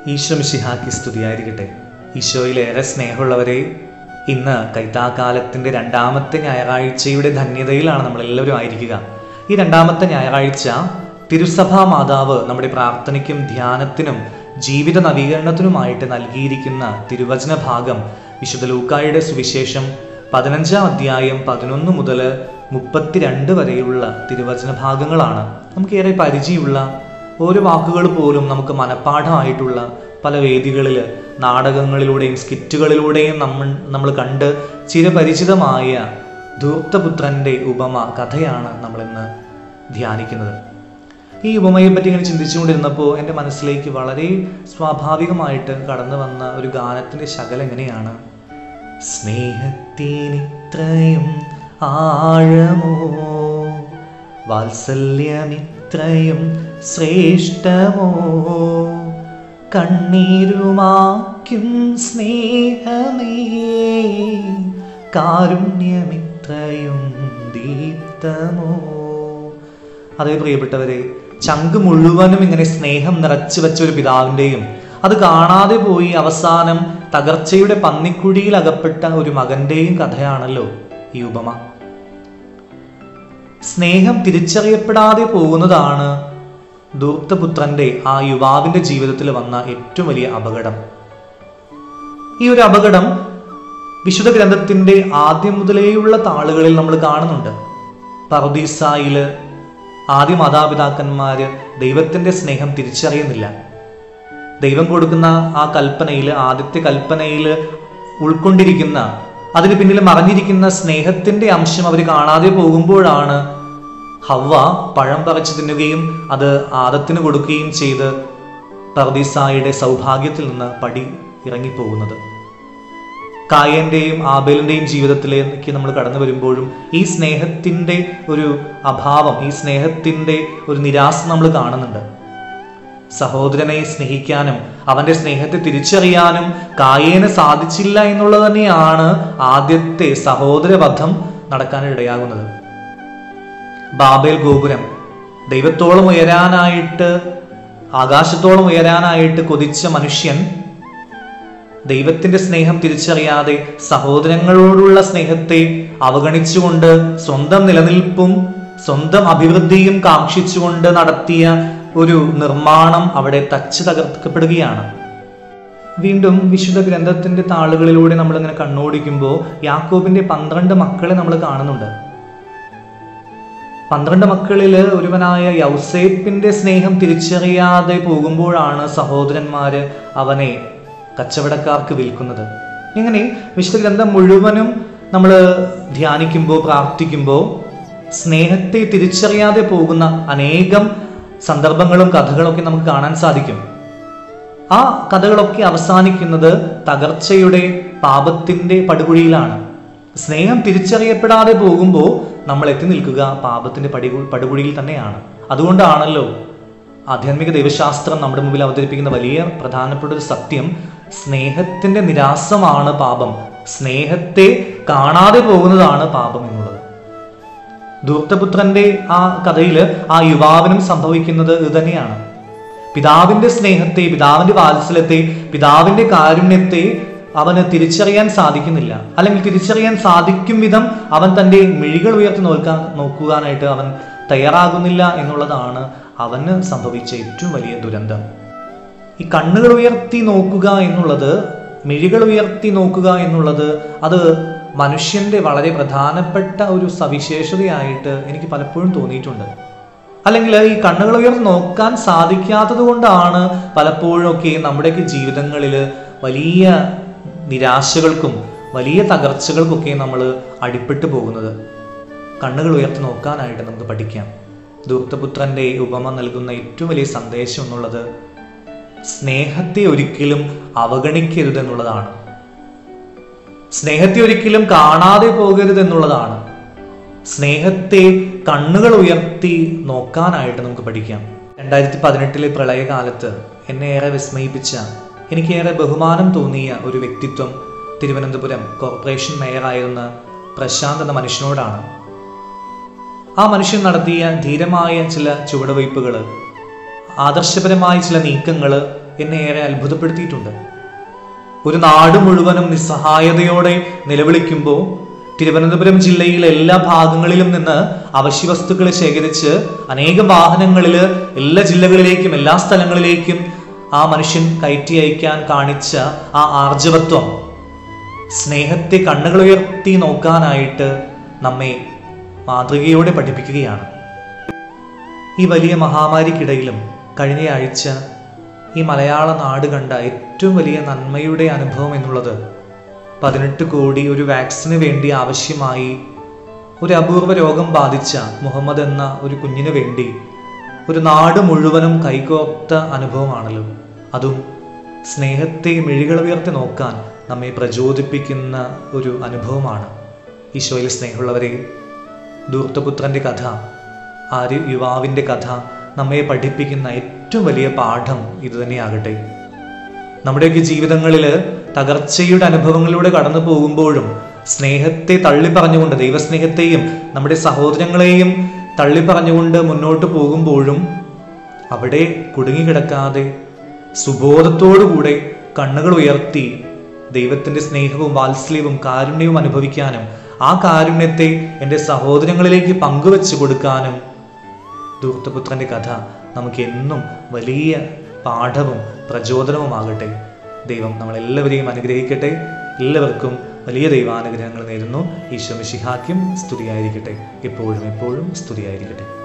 ഈശോ മിശിഹാക്കി സ്തുതിയായിരിക്കട്ടെ ഈശോയിലേറെ സ്നേഹമുള്ളവരെ ഇന്ന് കൈത്താക്കാലത്തിൻ്റെ രണ്ടാമത്തെ ഞായറാഴ്ചയുടെ ധന്യതയിലാണ് നമ്മളെല്ലാവരും ആയിരിക്കുക ഈ രണ്ടാമത്തെ ഞായറാഴ്ച തിരുസഭാ മാതാവ് നമ്മുടെ പ്രാർത്ഥനയ്ക്കും ധ്യാനത്തിനും ജീവിത നവീകരണത്തിനുമായിട്ട് നൽകിയിരിക്കുന്ന തിരുവചന ഭാഗം വിശുദ്ധ ലൂക്കായുടെ സുവിശേഷം പതിനഞ്ചാം അധ്യായം പതിനൊന്ന് മുതൽ മുപ്പത്തിരണ്ട് വരെയുള്ള തിരുവചന ഭാഗങ്ങളാണ് നമുക്കേറെ പരിചയമുള്ള ഓരോ വാക്കുകൾ പോലും നമുക്ക് മനഃപ്പാഠമായിട്ടുള്ള പല വേദികളിൽ നാടകങ്ങളിലൂടെയും സ്കിറ്റുകളിലൂടെയും നമ്മൾ നമ്മൾ കണ്ട് ചിരപരിചിതമായ ധൂർത്തപുത്രൻ്റെ ഉപമ കഥയാണ് നമ്മളിന്ന് ധ്യാനിക്കുന്നത് ഈ ഉപമയെ പറ്റി ഇങ്ങനെ ചിന്തിച്ചുകൊണ്ടിരുന്നപ്പോൾ എൻ്റെ മനസ്സിലേക്ക് വളരെ സ്വാഭാവികമായിട്ട് കടന്നു വന്ന ഒരു ഗാനത്തിൻ്റെ ശകലം എങ്ങനെയാണ് സ്നേഹത്തിനിത്രയും ആഴമോ വാത്സല്യമിത്രയും ശ്രേഷ്ഠമോ കണ്ണീരുമാക്കും സ്നേഹമേ കാരുണ്യമിത്രയും ദീപ്തമോ അതേ പ്രിയപ്പെട്ടവരെ ചങ്ക് മുഴുവനും ഇങ്ങനെ സ്നേഹം നിറച്ചു വെച്ച ഒരു പിതാവിൻ്റെയും അത് കാണാതെ പോയി അവസാനം തകർച്ചയുടെ പന്നിക്കുഴിയിൽ അകപ്പെട്ട ഒരു മകന്റെയും കഥയാണല്ലോ ഈ ഉപമ സ്നേഹം തിരിച്ചറിയപ്പെടാതെ പോകുന്നതാണ് ദൂർത്തപുത്രന്റെ ആ യുവാവിന്റെ ജീവിതത്തിൽ വന്ന ഏറ്റവും വലിയ അപകടം ഈ ഒരു അപകടം വിശുദ്ധ ഗ്രന്ഥത്തിന്റെ ആദ്യം മുതലേയുള്ള താളുകളിൽ നമ്മൾ കാണുന്നുണ്ട് പറുദീസായില് ആദ്യ മാതാപിതാക്കന്മാര് ദൈവത്തിന്റെ സ്നേഹം തിരിച്ചറിയുന്നില്ല ദൈവം കൊടുക്കുന്ന ആ കൽപ്പനയിൽ ആദ്യത്തെ കൽപ്പനയിൽ ഉൾക്കൊണ്ടിരിക്കുന്ന അതിന് പിന്നിൽ മറഞ്ഞിരിക്കുന്ന സ്നേഹത്തിന്റെ അംശം അവർ കാണാതെ പോകുമ്പോഴാണ് ഹവ്വ പഴം പറിച്ചു തിന്നുകയും അത് ആദത്തിന് കൊടുക്കുകയും ചെയ്ത് പർദീസായുടെ സൗഭാഗ്യത്തിൽ നിന്ന് പടി ഇറങ്ങിപ്പോകുന്നത് കായന്റെയും ആബേലിന്റെയും ജീവിതത്തിലേക്ക് നമ്മൾ കടന്നു വരുമ്പോഴും ഈ സ്നേഹത്തിന്റെ ഒരു അഭാവം ഈ സ്നേഹത്തിന്റെ ഒരു നിരാശ നമ്മൾ കാണുന്നുണ്ട് സഹോദരനെ സ്നേഹിക്കാനും അവന്റെ സ്നേഹത്തെ തിരിച്ചറിയാനും കായേന് സാധിച്ചില്ല എന്നുള്ളത് തന്നെയാണ് ആദ്യത്തെ സഹോദരവധം നടക്കാനിടയാകുന്നത് ബാബേൽ ഗോപുരം ദൈവത്തോളം ഉയരാനായിട്ട് ആകാശത്തോളം ഉയരാനായിട്ട് കൊതിച്ച മനുഷ്യൻ ദൈവത്തിന്റെ സ്നേഹം തിരിച്ചറിയാതെ സഹോദരങ്ങളോടുള്ള സ്നേഹത്തെ അവഗണിച്ചുകൊണ്ട് സ്വന്തം നിലനിൽപ്പും സ്വന്തം അഭിവൃദ്ധിയും കാക്ഷിച്ചുകൊണ്ട് നടത്തിയ ഒരു നിർമ്മാണം അവിടെ തച്ച് തകർക്കപ്പെടുകയാണ് വീണ്ടും വിശുദ്ധ ഗ്രന്ഥത്തിന്റെ താളുകളിലൂടെ നമ്മൾ ഇങ്ങനെ കണ്ണോടിക്കുമ്പോൾ യാക്കോബിന്റെ പന്ത്രണ്ട് മക്കളെ നമ്മൾ കാണുന്നുണ്ട് പന്ത്രണ്ട് മക്കളിൽ ഒരുവനായ യൗസേപ്പിന്റെ സ്നേഹം തിരിച്ചറിയാതെ പോകുമ്പോഴാണ് സഹോദരന്മാര് അവനെ കച്ചവടക്കാർക്ക് വിൽക്കുന്നത് ഇങ്ങനെ വിശുദ്ധ ഗ്രന്ഥം മുഴുവനും നമ്മൾ ധ്യാനിക്കുമ്പോൾ പ്രാർത്ഥിക്കുമ്പോൾ സ്നേഹത്തെ തിരിച്ചറിയാതെ പോകുന്ന അനേകം സന്ദർഭങ്ങളും കഥകളൊക്കെ നമുക്ക് കാണാൻ സാധിക്കും ആ കഥകളൊക്കെ അവസാനിക്കുന്നത് തകർച്ചയുടെ പാപത്തിന്റെ പടുകുഴിയിലാണ് സ്നേഹം തിരിച്ചറിയപ്പെടാതെ പോകുമ്പോൾ നമ്മൾ എത്തി നിൽക്കുക പാപത്തിന്റെ പടി പടുകുഴിയിൽ തന്നെയാണ് അതുകൊണ്ടാണല്ലോ ആധ്യാത്മിക ദൈവശാസ്ത്രം നമ്മുടെ മുമ്പിൽ അവതരിപ്പിക്കുന്ന വലിയ പ്രധാനപ്പെട്ട ഒരു സത്യം സ്നേഹത്തിന്റെ നിരാസമാണ് പാപം സ്നേഹത്തെ കാണാതെ പോകുന്നതാണ് പാപം എന്നുള്ളത് ധൂർത്തപുത്രന്റെ ആ കഥയിൽ ആ യുവാവിനും സംഭവിക്കുന്നത് ഇത് തന്നെയാണ് പിതാവിന്റെ സ്നേഹത്തെ പിതാവിന്റെ വാത്സല്യത്തെ പിതാവിന്റെ കാരുണ്യത്തെ അവന് തിരിച്ചറിയാൻ സാധിക്കുന്നില്ല അല്ലെങ്കിൽ തിരിച്ചറിയാൻ സാധിക്കും വിധം അവൻ തന്റെ മിഴികൾ ഉയർത്തി നോക്കാൻ നോക്കുവാനായിട്ട് അവൻ തയ്യാറാകുന്നില്ല എന്നുള്ളതാണ് അവന് സംഭവിച്ച ഏറ്റവും വലിയ ദുരന്തം ഈ കണ്ണുകൾ ഉയർത്തി നോക്കുക എന്നുള്ളത് മിഴികൾ ഉയർത്തി നോക്കുക എന്നുള്ളത് അത് മനുഷ്യന്റെ വളരെ പ്രധാനപ്പെട്ട ഒരു സവിശേഷതയായിട്ട് എനിക്ക് പലപ്പോഴും തോന്നിയിട്ടുണ്ട് അല്ലെങ്കിൽ ഈ കണ്ണുകൾ ഉയർത്തി നോക്കാൻ സാധിക്കാത്തത് കൊണ്ടാണ് പലപ്പോഴൊക്കെ നമ്മുടെയൊക്കെ ജീവിതങ്ങളിൽ വലിയ നിരാശകൾക്കും വലിയ തകർച്ചകൾക്കൊക്കെ നമ്മൾ അടിപ്പെട്ടു പോകുന്നത് കണ്ണുകൾ ഉയർത്തി നോക്കാനായിട്ട് നമുക്ക് പഠിക്കാം ദൂർത്തപുത്രന്റെ ഉപമ നൽകുന്ന ഏറ്റവും വലിയ സന്ദേശം എന്നുള്ളത് സ്നേഹത്തെ ഒരിക്കലും അവഗണിക്കരുത് എന്നുള്ളതാണ് സ്നേഹത്തെ ഒരിക്കലും കാണാതെ പോകരുത് എന്നുള്ളതാണ് സ്നേഹത്തെ കണ്ണുകൾ ഉയർത്തി നോക്കാനായിട്ട് നമുക്ക് പഠിക്കാം രണ്ടായിരത്തി പതിനെട്ടിലെ പ്രളയകാലത്ത് എന്നെ ഏറെ വിസ്മയിപ്പിച്ച എനിക്കേറെ ബഹുമാനം തോന്നിയ ഒരു വ്യക്തിത്വം തിരുവനന്തപുരം കോർപ്പറേഷൻ മേയറായിരുന്ന പ്രശാന്ത് എന്ന മനുഷ്യനോടാണ് ആ മനുഷ്യൻ നടത്തിയ ധീരമായ ചില ചുവടുവയ്പ്പുകൾ ആദർശപരമായ ചില നീക്കങ്ങൾ എന്നെ ഏറെ അത്ഭുതപ്പെടുത്തിയിട്ടുണ്ട് ഒരു നാട് മുഴുവനും നിസ്സഹായതയോടെ നിലവിളിക്കുമ്പോൾ തിരുവനന്തപുരം ജില്ലയിലെ എല്ലാ ഭാഗങ്ങളിലും നിന്ന് അവശ്യവസ്തുക്കൾ ശേഖരിച്ച് അനേകം വാഹനങ്ങളിൽ എല്ലാ ജില്ലകളിലേക്കും എല്ലാ സ്ഥലങ്ങളിലേക്കും ആ മനുഷ്യൻ കയറ്റി അയക്കാൻ കാണിച്ച ആ ആർജവത്വം സ്നേഹത്തെ കണ്ണുകളുയർത്തി നോക്കാനായിട്ട് നമ്മെ മാതൃകയോടെ പഠിപ്പിക്കുകയാണ് ഈ വലിയ മഹാമാരിക്കിടയിലും കഴിഞ്ഞ ആഴ്ച ഈ മലയാള നാട് കണ്ട ഏറ്റവും വലിയ നന്മയുടെ അനുഭവം എന്നുള്ളത് പതിനെട്ട് കോടി ഒരു വാക്സിന് വേണ്ടി ആവശ്യമായി ഒരു അപൂർവ രോഗം ബാധിച്ച മുഹമ്മദ് എന്ന ഒരു കുഞ്ഞിന് വേണ്ടി ഒരു നാട് മുഴുവനും കൈകോർത്ത അനുഭവമാണല്ലോ അതും സ്നേഹത്തെ മിഴികൾ ഉയർത്തി നോക്കാൻ നമ്മെ പ്രചോദിപ്പിക്കുന്ന ഒരു അനുഭവമാണ് ഈശോയിൽ സ്നേഹമുള്ളവരെ ധൂർത്തപുത്രൻ്റെ കഥ ആ ഒരു യുവാവിൻ്റെ കഥ നമ്മെ പഠിപ്പിക്കുന്ന ഏറ്റവും വലിയ പാഠം ഇതുതന്നെയാകട്ടെ നമ്മുടെയൊക്കെ ജീവിതങ്ങളിൽ തകർച്ചയുടെ അനുഭവങ്ങളിലൂടെ കടന്നു പോകുമ്പോഴും സ്നേഹത്തെ തള്ളിപ്പറഞ്ഞുകൊണ്ട് ദൈവസ്നേഹത്തെയും നമ്മുടെ സഹോദരങ്ങളെയും തള്ളിപ്പറഞ്ഞുകൊണ്ട് മുന്നോട്ട് പോകുമ്പോഴും അവിടെ കുടുങ്ങിക്കിടക്കാതെ സുബോധത്തോടുകൂടെ കണ്ണുകൾ ഉയർത്തി ദൈവത്തിൻ്റെ സ്നേഹവും വാത്സല്യവും കാരുണ്യവും അനുഭവിക്കാനും ആ കാരുണ്യത്തെ എൻ്റെ സഹോദരങ്ങളിലേക്ക് പങ്കുവെച്ചു കൊടുക്കാനും ധൂർത്തപുത്രൻ്റെ കഥ നമുക്ക് എന്നും വലിയ പാഠവും പ്രചോദനവുമാകട്ടെ ദൈവം നമ്മളെല്ലാവരെയും അനുഗ്രഹിക്കട്ടെ എല്ലാവർക്കും വലിയ ദൈവാനുഗ്രഹങ്ങൾ നേരുന്നു ഈശോ മിശിഹാക്കും സ്തുതിയായിരിക്കട്ടെ എപ്പോഴും എപ്പോഴും സ്തുതിയായിരിക്കട്ടെ